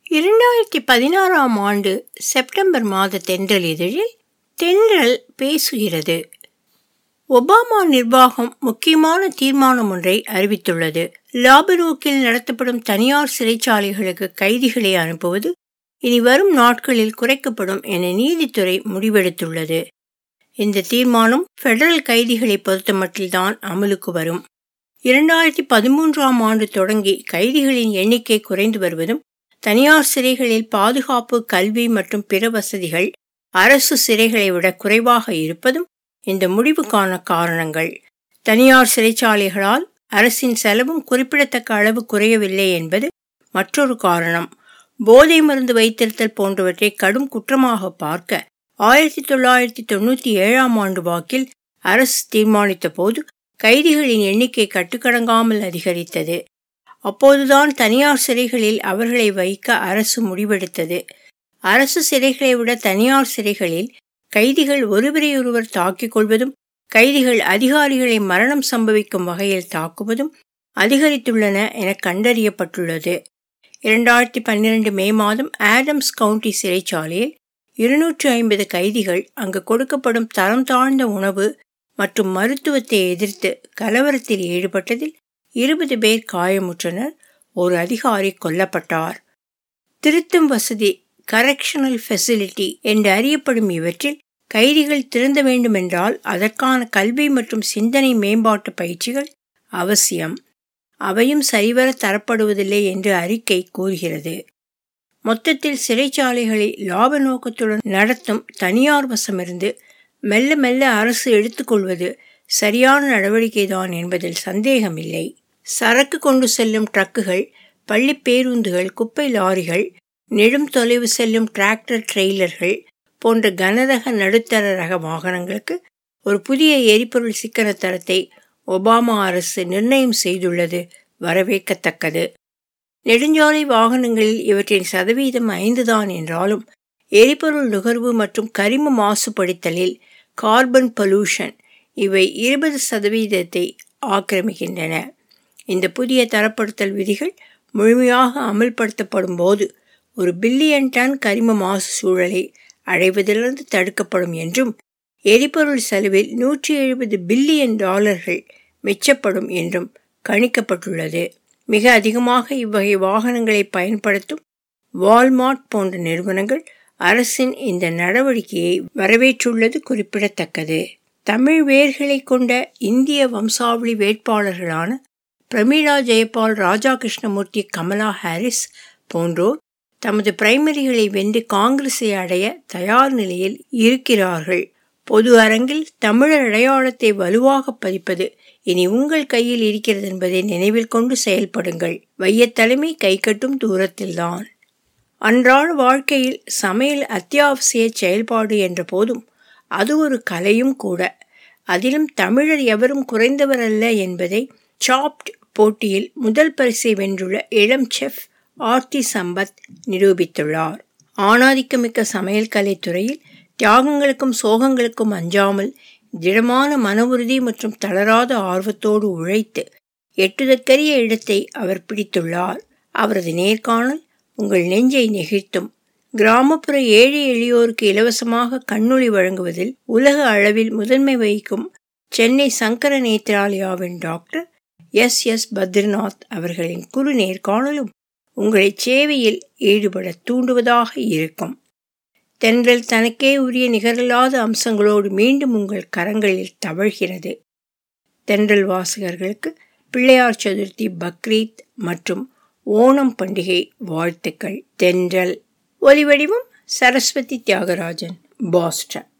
இரண்டாயிரத்தி பதினாறாம் ஆண்டு செப்டம்பர் மாத தென்றல் இதழில் தென்றல் பேசுகிறது ஒபாமா நிர்வாகம் முக்கியமான தீர்மானம் ஒன்றை அறிவித்துள்ளது லாப நோக்கில் நடத்தப்படும் தனியார் சிறைச்சாலைகளுக்கு கைதிகளை அனுப்புவது இனி வரும் நாட்களில் குறைக்கப்படும் என நீதித்துறை முடிவெடுத்துள்ளது இந்த தீர்மானம் பெடரல் கைதிகளை பொறுத்தமட்டில்தான் அமலுக்கு வரும் இரண்டாயிரத்தி பதிமூன்றாம் ஆண்டு தொடங்கி கைதிகளின் எண்ணிக்கை குறைந்து வருவதும் தனியார் சிறைகளில் பாதுகாப்பு கல்வி மற்றும் பிற வசதிகள் அரசு சிறைகளை விட குறைவாக இருப்பதும் இந்த முடிவுக்கான காரணங்கள் தனியார் சிறைச்சாலைகளால் அரசின் செலவும் குறிப்பிடத்தக்க அளவு குறையவில்லை என்பது மற்றொரு காரணம் போதை மருந்து வைத்திருத்தல் போன்றவற்றை கடும் குற்றமாக பார்க்க ஆயிரத்தி தொள்ளாயிரத்தி தொண்ணூற்றி ஏழாம் ஆண்டு வாக்கில் அரசு தீர்மானித்த போது கைதிகளின் எண்ணிக்கை கட்டுக்கடங்காமல் அதிகரித்தது அப்போதுதான் தனியார் சிறைகளில் அவர்களை வைக்க அரசு முடிவெடுத்தது அரசு சிறைகளை விட தனியார் சிறைகளில் கைதிகள் ஒருவரையொருவர் தாக்கிக் கொள்வதும் கைதிகள் அதிகாரிகளை மரணம் சம்பவிக்கும் வகையில் தாக்குவதும் அதிகரித்துள்ளன என கண்டறியப்பட்டுள்ளது இரண்டாயிரத்தி பன்னிரண்டு மே மாதம் ஆடம்ஸ் கவுண்டி சிறைச்சாலையில் இருநூற்றி ஐம்பது கைதிகள் அங்கு கொடுக்கப்படும் தரம் தாழ்ந்த உணவு மற்றும் மருத்துவத்தை எதிர்த்து கலவரத்தில் ஈடுபட்டதில் இருபது பேர் காயமுற்றனர் ஒரு அதிகாரி கொல்லப்பட்டார் திருத்தும் வசதி கரெக்ஷனல் ஃபெசிலிட்டி என்று அறியப்படும் இவற்றில் கைதிகள் திருந்த வேண்டுமென்றால் அதற்கான கல்வி மற்றும் சிந்தனை மேம்பாட்டு பயிற்சிகள் அவசியம் அவையும் சரிவர தரப்படுவதில்லை என்று அறிக்கை கூறுகிறது மொத்தத்தில் சிறைச்சாலைகளை லாப நோக்கத்துடன் நடத்தும் தனியார் வசமிருந்து மெல்ல மெல்ல அரசு எடுத்துக்கொள்வது சரியான நடவடிக்கைதான் என்பதில் சந்தேகமில்லை சரக்கு கொண்டு செல்லும் ட்ரக்குகள் பள்ளி பேருந்துகள் குப்பை லாரிகள் நெடும் தொலைவு செல்லும் டிராக்டர் ட்ரெய்லர்கள் போன்ற கனரக நடுத்தர ரக வாகனங்களுக்கு ஒரு புதிய எரிபொருள் சிக்கன தரத்தை ஒபாமா அரசு நிர்ணயம் செய்துள்ளது வரவேற்கத்தக்கது நெடுஞ்சாலை வாகனங்களில் இவற்றின் சதவீதம் ஐந்து தான் என்றாலும் எரிபொருள் நுகர்வு மற்றும் கரிம மாசுபடுத்தலில் கார்பன் பொல்யூஷன் இவை இருபது சதவீதத்தை ஆக்கிரமிக்கின்றன இந்த புதிய தரப்படுத்தல் விதிகள் முழுமையாக அமல்படுத்தப்படும் போது ஒரு பில்லியன் டன் கரிம மாசு சூழலை அடைவதிலிருந்து தடுக்கப்படும் என்றும் எரிபொருள் செலவில் நூற்றி எழுபது பில்லியன் டாலர்கள் மிச்சப்படும் என்றும் கணிக்கப்பட்டுள்ளது மிக அதிகமாக இவ்வகை வாகனங்களை பயன்படுத்தும் வால்மார்ட் போன்ற நிறுவனங்கள் அரசின் இந்த நடவடிக்கையை வரவேற்றுள்ளது குறிப்பிடத்தக்கது தமிழ் வேர்களை கொண்ட இந்திய வம்சாவளி வேட்பாளர்களான பிரமீளா ஜெயபால் ராஜா கிருஷ்ணமூர்த்தி கமலா ஹாரிஸ் போன்றோர் தமது பிரைமரிகளை வென்று காங்கிரஸை அடைய தயார் நிலையில் இருக்கிறார்கள் பொது அரங்கில் தமிழர் அடையாளத்தை வலுவாக பதிப்பது இனி உங்கள் கையில் இருக்கிறது என்பதை நினைவில் கொண்டு செயல்படுங்கள் வையத்தலைமை கைகட்டும் தூரத்தில்தான் அன்றாட வாழ்க்கையில் சமையல் அத்தியாவசிய செயல்பாடு என்ற போதும் அது ஒரு கலையும் கூட அதிலும் தமிழர் எவரும் குறைந்தவர் அல்ல என்பதை சாப்ட் போட்டியில் முதல் பரிசை வென்றுள்ள இளம் செஃப் ஆர்த்தி சம்பத் நிரூபித்துள்ளார் ஆணாதிக்கமிக்க சமையல் கலைத்துறையில் தியாகங்களுக்கும் சோகங்களுக்கும் அஞ்சாமல் திடமான மன உறுதி மற்றும் தளராத ஆர்வத்தோடு உழைத்து எட்டுதற்கரிய இடத்தை அவர் பிடித்துள்ளார் அவரது நேர்காணல் உங்கள் நெஞ்சை நெகிழ்த்தும் கிராமப்புற ஏழை எளியோருக்கு இலவசமாக கண்ணொளி வழங்குவதில் உலக அளவில் முதன்மை வகிக்கும் சென்னை சங்கர நேத்ராலயாவின் டாக்டர் எஸ் எஸ் பத்ரிநாத் அவர்களின் குறு நேர்காணலும் உங்களை சேவையில் ஈடுபட தூண்டுவதாக இருக்கும் தென்றல் தனக்கே உரிய நிகரில்லாத அம்சங்களோடு மீண்டும் உங்கள் கரங்களில் தவழ்கிறது தென்றல் வாசகர்களுக்கு பிள்ளையார் சதுர்த்தி பக்ரீத் மற்றும் ஓணம் பண்டிகை வாழ்த்துக்கள் தென்றல் ஒலிவடிவம் சரஸ்வதி தியாகராஜன் பாஸ்டன்